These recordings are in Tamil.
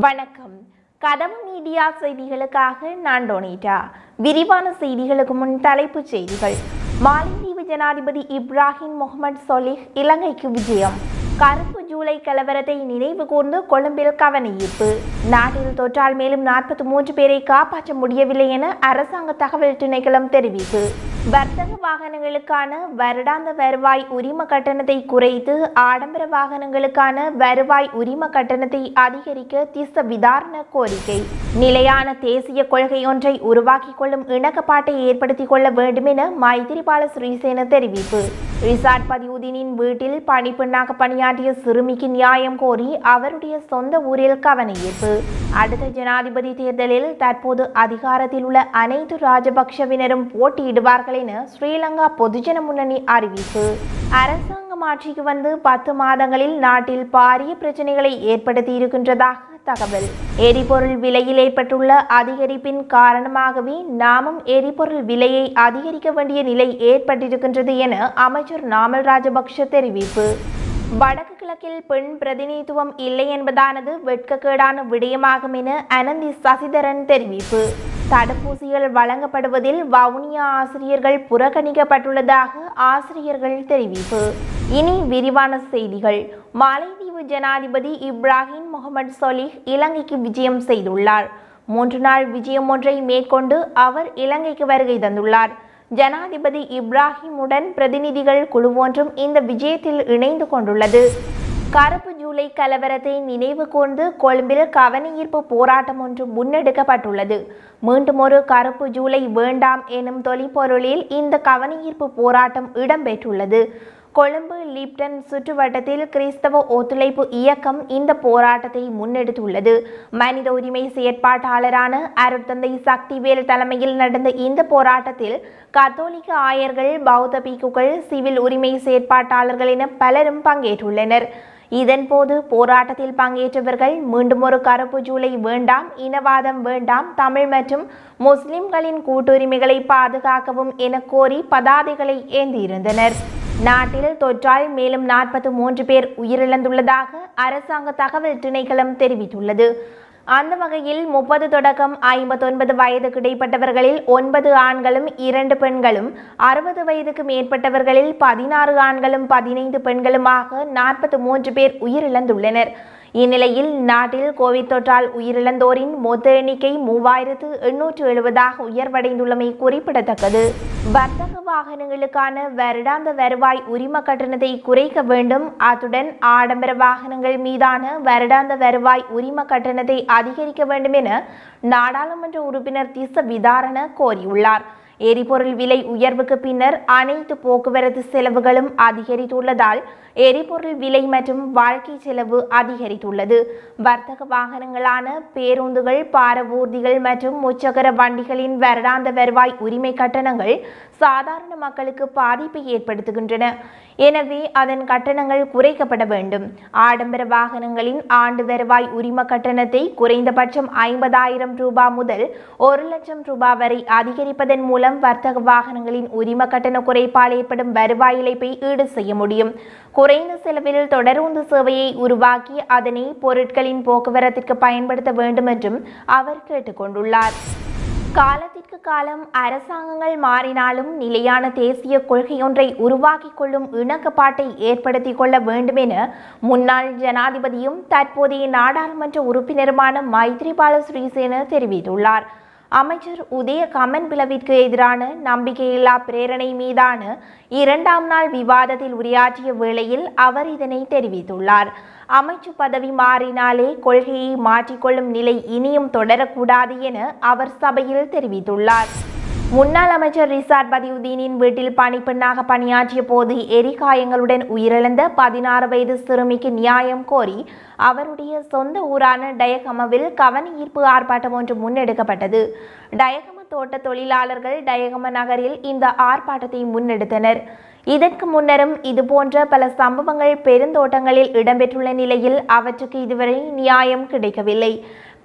வணக்கம் கதவு மீடியா செய்திகளுக்காக நான் டொனிட்டா விரிவான செய்திகளுக்கு முன் தலைப்புச் செய்திகள் மாலைதீவு ஜனாதிபதி இப்ராஹிம் முகமது சொலிஹ் இலங்கைக்கு விஜயம் கருப்பு ஜூலை கலவரத்தை நினைவு கூர்ந்து கொழும்பில் கவனஈர்ப்பு நாட்டில் தொற்றால் மேலும் நாற்பத்தி மூன்று பேரை காப்பாற்ற முடியவில்லை என அரசாங்க தகவல் திணைக்களம் தெரிவிப்பு வர்த்தக வாகனங்களுக்கான வருடாந்த வருவாய் உரிம கட்டணத்தை குறைத்து ஆடம்பர வாகனங்களுக்கான வருவாய் உரிம கட்டணத்தை அதிகரிக்க திச விதாரண கோரிக்கை நிலையான தேசிய கொள்கை ஒன்றை உருவாக்கிக் கொள்ளும் இணக்கப்பாட்டை ஏற்படுத்திக் கொள்ள வேண்டும் என மைத்திரிபால சிறிசேன தெரிவிப்பு ரிசார்ட் பதியுதீனின் வீட்டில் பணிப்பெண்ணாக பணியாற்றிய சிறுமிக்கு நியாயம் கோரி அவருடைய சொந்த ஊரில் கவனஈர்ப்பு அடுத்த ஜனாதிபதி தேர்தலில் தற்போது அதிகாரத்தில் உள்ள அனைத்து ராஜபக்ஷவினரும் போட்டியிடுவார்கள் என ஸ்ரீலங்கா பொதுஜன முன்னணி அறிவிப்பு அரசாங்கம் ஆட்சிக்கு வந்து பத்து மாதங்களில் நாட்டில் பாரிய பிரச்சனைகளை ஏற்படுத்தி இருக்கின்றதாக தகவல் எரிபொருள் விலையில் ஏற்பட்டுள்ள அதிகரிப்பின் காரணமாகவே நாமும் எரிபொருள் விலையை அதிகரிக்க வேண்டிய நிலை ஏற்பட்டிருக்கின்றது என அமைச்சர் நாமல் ராஜபக்ஷ தெரிவிப்பு வடக்கு கிழக்கில் பெண் பிரதிநிதித்துவம் இல்லை என்பதானது வெட்கக்கேடான விடயமாகும் என அனந்தி சசிதரன் தெரிவிப்பு தடுப்பூசிகள் வழங்கப்படுவதில் வவுனியா ஆசிரியர்கள் புறக்கணிக்கப்பட்டுள்ளதாக ஆசிரியர்கள் தெரிவிப்பு இனி விரிவான செய்திகள் மாலைதீவு ஜனாதிபதி இப்ராஹிம் முகமது சொலிஹ் இலங்கைக்கு விஜயம் செய்துள்ளார் மூன்று நாள் விஜயம் ஒன்றை மேற்கொண்டு அவர் இலங்கைக்கு வருகை தந்துள்ளார் ஜனாதிபதி இப்ராஹிமுடன் பிரதிநிதிகள் குழு ஒன்றும் இந்த விஜயத்தில் இணைந்து கொண்டுள்ளது கருப்பு ஜூலை கலவரத்தை நினைவு கூர்ந்து கொழும்பில் கவனஈர்ப்பு போராட்டம் ஒன்று முன்னெடுக்கப்பட்டுள்ளது மீண்டும் ஒரு கருப்பு ஜூலை வேண்டாம் எனும் தொலிப்பொருளில் இந்த கவனஈர்ப்பு போராட்டம் இடம்பெற்றுள்ளது கொழும்பு லிப்டன் சுற்றுவட்டத்தில் கிறிஸ்தவ ஒத்துழைப்பு இயக்கம் இந்த போராட்டத்தை முன்னெடுத்துள்ளது மனித உரிமை செயற்பாட்டாளரான அருட்தந்தை சக்திவேல் தலைமையில் நடந்த இந்த போராட்டத்தில் கத்தோலிக்க ஆயர்கள் பௌத்த பீக்குகள் சிவில் உரிமை செயற்பாட்டாளர்கள் என பலரும் பங்கேற்றுள்ளனர் இதன்போது போராட்டத்தில் பங்கேற்றவர்கள் மீண்டும் ஒரு கருப்பு ஜூலை வேண்டாம் இனவாதம் வேண்டாம் தமிழ் மற்றும் முஸ்லிம்களின் கூட்டுரிமைகளை பாதுகாக்கவும் என கோரி பதாதைகளை ஏந்தியிருந்தனர் நாட்டில் தொற்றால் மேலும் நாற்பத்தி மூன்று பேர் உயிரிழந்துள்ளதாக அரசாங்க தகவல் திணைக்களம் தெரிவித்துள்ளது அந்த வகையில் முப்பது தொடக்கம் ஐம்பத்தொன்பது வயதுக்கு இடைப்பட்டவர்களில் ஒன்பது ஆண்களும் இரண்டு பெண்களும் அறுபது வயதுக்கு மேற்பட்டவர்களில் பதினாறு ஆண்களும் பதினைந்து பெண்களுமாக நாற்பத்தி மூன்று பேர் உயிரிழந்துள்ளனர் இந்நிலையில் நாட்டில் கோவிட் தொற்றால் உயிரிழந்தோரின் மொத்த எண்ணிக்கை மூவாயிரத்து எண்ணூற்று எழுபதாக உயர்வடைந்துள்ளமை குறிப்பிடத்தக்கது வர்த்தக வாகனங்களுக்கான வருடாந்த வருவாய் உரிம கட்டணத்தை குறைக்க வேண்டும் அத்துடன் ஆடம்பர வாகனங்கள் மீதான வருடாந்த வருவாய் உரிம கட்டணத்தை அதிகரிக்க வேண்டும் என நாடாளுமன்ற உறுப்பினர் திச விதாரண கோரியுள்ளார் எரிபொருள் விலை உயர்வுக்கு பின்னர் அனைத்து போக்குவரத்து செலவுகளும் அதிகரித்துள்ளதால் எரிபொருள் விலை மற்றும் வாழ்க்கை செலவு அதிகரித்துள்ளது வர்த்தக வாகனங்களான பேருந்துகள் பாரவூர்திகள் மற்றும் முச்சக்கர வண்டிகளின் வருடாந்த வருவாய் உரிமை கட்டணங்கள் சாதாரண மக்களுக்கு பாதிப்பை ஏற்படுத்துகின்றன எனவே அதன் கட்டணங்கள் குறைக்கப்பட வேண்டும் ஆடம்பர வாகனங்களின் ஆண்டு வருவாய் உரிம கட்டணத்தை குறைந்தபட்சம் ஐம்பதாயிரம் ரூபாய் முதல் ஒரு லட்சம் ரூபாய் வரை அதிகரிப்பதன் மூலம் வர்த்தக வாகனங்களின் உரிம கட்டண குறைப்பால் ஏற்படும் வருவாய் இழப்பை ஈடு செய்ய முடியும் குறைந்த செலவில் தொடருந்து சேவையை உருவாக்கி அதனை பொருட்களின் போக்குவரத்திற்கு பயன்படுத்த வேண்டும் என்றும் அவர் கேட்டுக்கொண்டுள்ளார் காலத்திற்கு காலம் அரசாங்கங்கள் மாறினாலும் நிலையான தேசிய கொள்கையொன்றை உருவாக்கிக் கொள்ளும் இணக்கப்பாட்டை ஏற்படுத்திக் கொள்ள வேண்டும் என முன்னாள் ஜனாதிபதியும் தற்போதைய நாடாளுமன்ற உறுப்பினருமான மைத்ரிபால ஸ்ரீசேன தெரிவித்துள்ளார் அமைச்சர் உதய கமன் பிளவிற்கு எதிரான நம்பிக்கையில்லா பிரேரணை மீதான இரண்டாம் நாள் விவாதத்தில் உரையாற்றிய வேளையில் அவர் இதனை தெரிவித்துள்ளார் அமைச்சு பதவி மாறினாலே கொள்கையை மாற்றிக்கொள்ளும் நிலை இனியும் தொடரக்கூடாது என அவர் சபையில் தெரிவித்துள்ளார் முன்னாள் அமைச்சர் ரிசார்ட் பதியுதீனின் வீட்டில் பணிப்பெண்ணாக பணியாற்றிய போது எரிகாயங்களுடன் உயிரிழந்த பதினாறு வயது சிறுமிக்கு நியாயம் கோரி அவருடைய சொந்த ஊரான டயகமவில் கவன ஈர்ப்பு ஆர்ப்பாட்டம் ஒன்று முன்னெடுக்கப்பட்டது டயகம தோட்ட தொழிலாளர்கள் டயகம நகரில் இந்த ஆர்ப்பாட்டத்தை முன்னெடுத்தனர் இதற்கு முன்னரும் இதுபோன்ற பல சம்பவங்கள் பெருந்தோட்டங்களில் இடம்பெற்றுள்ள நிலையில் அவற்றுக்கு இதுவரை நியாயம் கிடைக்கவில்லை பெருந்தோட்ட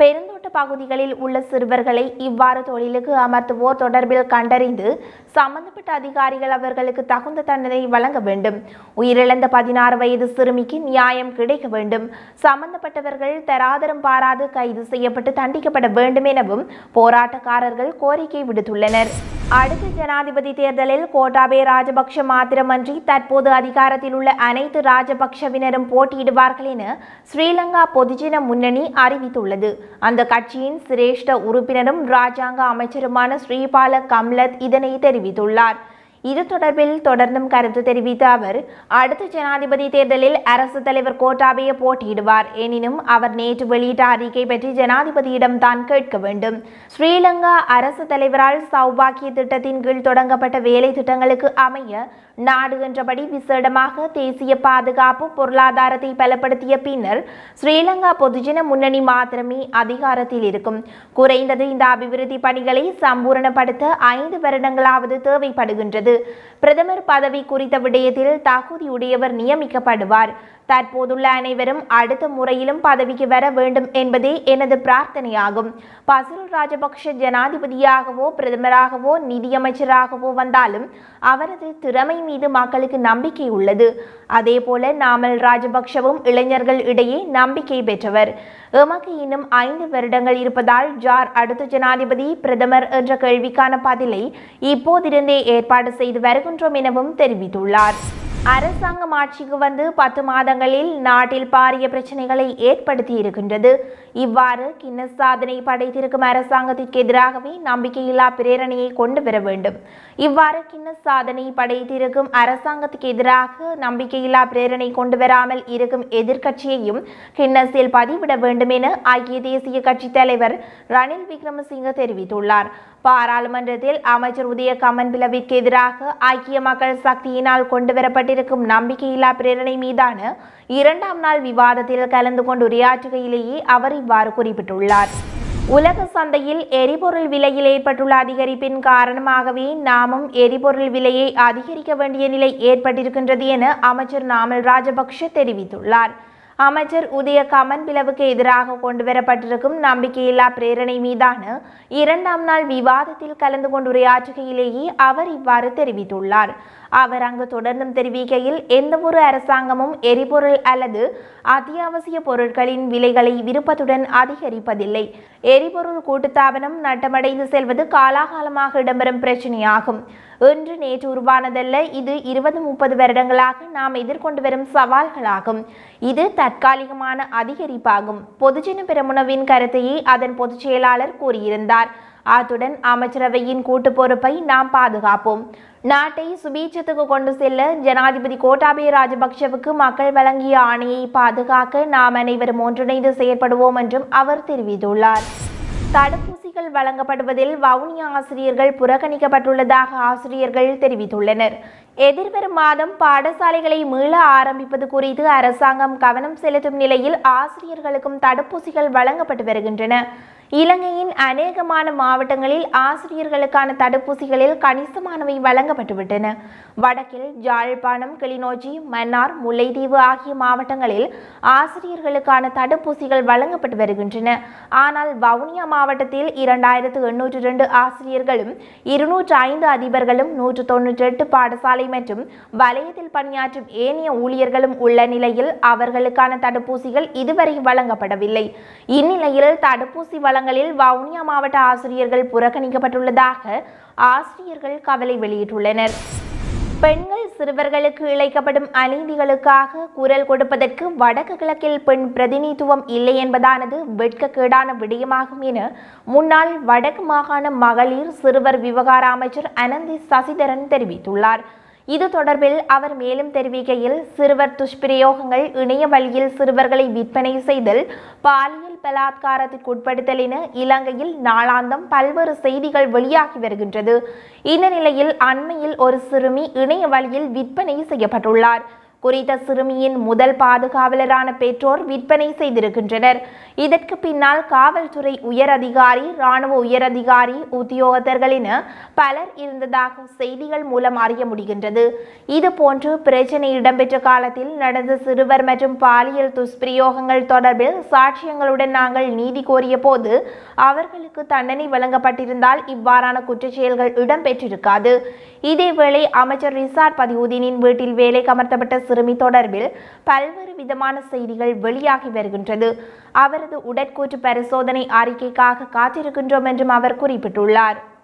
தொலைதூர பகுதிகளில் உள்ள சிறுவர்களை இவ்வாறு தொழிலுக்கு அமர்த்துவோர் தொடர்பில் கண்டறிந்து சம்பந்தப்பட்ட அதிகாரிகள் அவர்களுக்கு தகுந்த தண்டனை வழங்க வேண்டும் உயிரிழந்த பதினாறு வயது சிறுமிக்கு நியாயம் கிடைக்க வேண்டும் சம்பந்தப்பட்டவர்கள் தராதரம் பாராது கைது செய்யப்பட்டு தண்டிக்கப்பட வேண்டும் எனவும் போராட்டக்காரர்கள் கோரிக்கை விடுத்துள்ளனர் அடுத்த ஜனாதிபதி தேர்தலில் கோட்டாபே ராஜபக்ஷ மாத்திரமன்றி தற்போது அதிகாரத்தில் உள்ள அனைத்து ராஜபக்ஷவினரும் போட்டியிடுவார்கள் என ஸ்ரீலங்கா பொதுஜன முன்னணி அறிவித்துள்ளது அந்த கட்சியின் சிரேஷ்ட உறுப்பினரும் ராஜாங்க அமைச்சருமான ஸ்ரீபால கம்லத் இதனை தெரிவித்துள்ளார் இது தொடர்பில் தொடர்ந்தும் கருத்து தெரிவித்த அவர் அடுத்த ஜனாதிபதி தேர்தலில் அரசு தலைவர் கோட்டாபய போட்டியிடுவார் எனினும் அவர் நேற்று வெளியிட்ட அறிக்கை பற்றி ஜனாதிபதியிடம் தான் கேட்க வேண்டும் ஸ்ரீலங்கா அரசு தலைவரால் சௌபாக்கிய திட்டத்தின் கீழ் தொடங்கப்பட்ட வேலை திட்டங்களுக்கு அமைய நாடு என்றபடி விசேடமாக தேசிய பாதுகாப்பு பொருளாதாரத்தை பலப்படுத்திய பின்னர் ஸ்ரீலங்கா பொதுஜன முன்னணி மாத்திரமே அதிகாரத்தில் இருக்கும் குறைந்தது இந்த அபிவிருத்தி பணிகளை சம்பூரணப்படுத்த ஐந்து வருடங்களாவது தேவைப்படுகின்றது பிரதமர் பதவி குறித்த விடயத்தில் தகுதியுடையவர் நியமிக்கப்படுவார் தற்போதுள்ள அனைவரும் அடுத்த முறையிலும் பதவிக்கு வர வேண்டும் என்பதே எனது பிரார்த்தனையாகும் பசில் ராஜபக்ஷ ஜனாதிபதியாகவோ பிரதமராகவோ நிதியமைச்சராகவோ வந்தாலும் அவரது திறமை மீது மக்களுக்கு நம்பிக்கை உள்ளது அதேபோல நாமல் ராஜபக்ஷவும் இளைஞர்கள் இடையே நம்பிக்கை பெற்றவர் எமக்கு இன்னும் ஐந்து வருடங்கள் இருப்பதால் ஜார் அடுத்த ஜனாதிபதி பிரதமர் என்ற கேள்விக்கான பதிலை இப்போதிருந்தே ஏற்பாடு செய்து வருகின்றோம் எனவும் தெரிவித்துள்ளார் அரசாங்கம் ஆட்சிக்கு வந்து பத்து மாதங்களில் நாட்டில் பாரிய பிரச்சனைகளை ஏற்படுத்தி இருக்கின்றது இவ்வாறு கின்னஸ் சாதனை படைத்திருக்கும் அரசாங்கத்திற்கு எதிராகவே நம்பிக்கையில்லா பிரேரணையை கொண்டு வர வேண்டும் இவ்வாறு கின்னஸ் சாதனை படைத்திருக்கும் அரசாங்கத்துக்கு எதிராக நம்பிக்கையில்லா பிரேரணை கொண்டு வராமல் இருக்கும் எதிர்க்கட்சியையும் கின்னஸில் பதிவிட வேண்டும் என ஐக்கிய தேசிய கட்சி தலைவர் ரணில் விக்ரமசிங்க தெரிவித்துள்ளார் பாராளுமன்றத்தில் அமைச்சர் உதய கமன் பிளவிற்கு எதிராக ஐக்கிய மக்கள் சக்தியினால் கொண்டு வரப்பட்டிருக்கும் நம்பிக்கையில்லா பிரேரணை மீதான இரண்டாம் நாள் விவாதத்தில் கலந்து கொண்டு உரையாற்றுகையிலேயே அவர் இவ்வாறு குறிப்பிட்டுள்ளார் உலக சந்தையில் எரிபொருள் விலையில் ஏற்பட்டுள்ள அதிகரிப்பின் காரணமாகவே நாமும் எரிபொருள் விலையை அதிகரிக்க வேண்டிய நிலை ஏற்பட்டிருக்கின்றது என அமைச்சர் நாமல் ராஜபக்ஷ தெரிவித்துள்ளார் அமைச்சர் உதய கமன் பிளவுக்கு எதிராக கொண்டுவரப்பட்டிருக்கும் நம்பிக்கையில்லா பிரேரணை மீதான இரண்டாம் நாள் விவாதத்தில் கலந்து கொண்டு உரையாற்றுகையிலேயே அவர் இவ்வாறு தெரிவித்துள்ளார் அவர் அங்கு தொடர்ந்தும் தெரிவிக்கையில் எந்தவொரு அரசாங்கமும் எரிபொருள் அல்லது அத்தியாவசிய பொருட்களின் விலைகளை விருப்பத்துடன் அதிகரிப்பதில்லை எரிபொருள் கூட்டுத்தாபனம் நட்டமடைந்து செல்வது காலாகாலமாக இடம்பெறும் பிரச்சனையாகும் இன்று நேற்று உருவானதல்ல இது இருபது முப்பது வருடங்களாக நாம் எதிர்கொண்டு வரும் சவால்களாகும் இது தற்காலிகமான அதிகரிப்பாகும் பொதுஜன பெரமுனவின் கருத்தையே அதன் பொதுச் செயலாளர் கூறியிருந்தார் அத்துடன் அமைச்சரவையின் கூட்டு பொறுப்பை நாம் பாதுகாப்போம் நாட்டை சுபீட்சத்துக்கு கொண்டு செல்ல ஜனாதிபதி கோட்டாபய ராஜபக்ஷவுக்கு மக்கள் வழங்கிய ஆணையை பாதுகாக்க நாம் அனைவரும் ஒன்றிணைந்து செயற்படுவோம் என்றும் அவர் தெரிவித்துள்ளார் தடுப்பூசிகள் வழங்கப்படுவதில் வவுனியா ஆசிரியர்கள் புறக்கணிக்கப்பட்டுள்ளதாக ஆசிரியர்கள் தெரிவித்துள்ளனர் எதிர்வரும் மாதம் பாடசாலைகளை மீள ஆரம்பிப்பது குறித்து அரசாங்கம் கவனம் செலுத்தும் நிலையில் ஆசிரியர்களுக்கும் தடுப்பூசிகள் வழங்கப்பட்டு வருகின்றன இலங்கையின் அநேகமான மாவட்டங்களில் ஆசிரியர்களுக்கான தடுப்பூசிகளில் கணிசமானவை வழங்கப்பட்டுவிட்டன வடக்கில் ஜாழ்ப்பாணம் கிளிநொச்சி மன்னார் முல்லைத்தீவு ஆகிய மாவட்டங்களில் ஆசிரியர்களுக்கான தடுப்பூசிகள் வழங்கப்பட்டு வருகின்றன ஆனால் வவுனியா மாவட்டத்தில் இரண்டாயிரத்து எண்ணூற்று இரண்டு ஆசிரியர்களும் இருநூற்று ஐந்து அதிபர்களும் நூற்று தொன்னூற்றி எட்டு பாடசாலை மற்றும் வலயத்தில் பணியாற்றும் ஏனைய ஊழியர்களும் உள்ள நிலையில் அவர்களுக்கான தடுப்பூசிகள் இதுவரை வழங்கப்படவில்லை இந்நிலையில் தடுப்பூசி வழங்கலில் வவுனியா மாவட்ட ஆசிரியர்கள் புறக்கணிக்கப்பட்டுள்ளதாக ஆசிரியர்கள் கவலை வெளியிட்டுள்ளனர் பெண்கள் சிறுவர்களுக்கு இழைக்கப்படும் அநீதிகளுக்காக குரல் கொடுப்பதற்கு வடக்கு கிழக்கில் பெண் பிரதிநிதித்துவம் இல்லை என்பதானது வெட்கக்கேடான விடயமாகும் என முன்னாள் வடக்கு மாகாண மகளிர் சிறுவர் விவகார அமைச்சர் அனந்தி சசிதரன் தெரிவித்துள்ளார் இது தொடர்பில் அவர் மேலும் தெரிவிக்கையில் சிறுவர் துஷ்பிரயோகங்கள் இணைய வழியில் சிறுவர்களை விற்பனை செய்தல் பாலியல் பலாத்காரத்திற்கு உட்படுத்தல் என இலங்கையில் நாளாந்தம் பல்வேறு செய்திகள் வெளியாகி வருகின்றது இந்த நிலையில் அண்மையில் ஒரு சிறுமி இணைய வழியில் விற்பனை செய்யப்பட்டுள்ளார் குறித்த சிறுமியின் முதல் பாதுகாவலரான பெற்றோர் விற்பனை செய்திருக்கின்றனர் இதற்கு பின்னால் காவல்துறை உயர் அதிகாரி இராணுவ உயர் அதிகாரி உத்தியோகத்தர்கள் என பலர் இருந்ததாக செய்திகள் மூலம் அறிய முடிகின்றது இது போன்று பிரச்சனை இடம்பெற்ற காலத்தில் நடந்த சிறுவர் மற்றும் பாலியல் துஷ்பிரயோகங்கள் தொடர்பில் சாட்சியங்களுடன் நாங்கள் நீதி கோரிய போது அவர்களுக்கு தண்டனை வழங்கப்பட்டிருந்தால் இவ்வாறான குற்றச்செயல்கள் இடம்பெற்றிருக்காது இதேவேளை அமைச்சர் ரிசார்ட் பதியுதீனின் வீட்டில் வேலைக்கு அமர்த்தப்பட்ட சிறுமி தொடர்பில் பல்வேறு விதமான செய்திகள் வெளியாகி வருகின்றது அவரது உடற்கூற்று பரிசோதனை அறிக்கைக்காக காத்திருக்கின்றோம் என்றும் அவர் குறிப்பிட்டுள்ளார்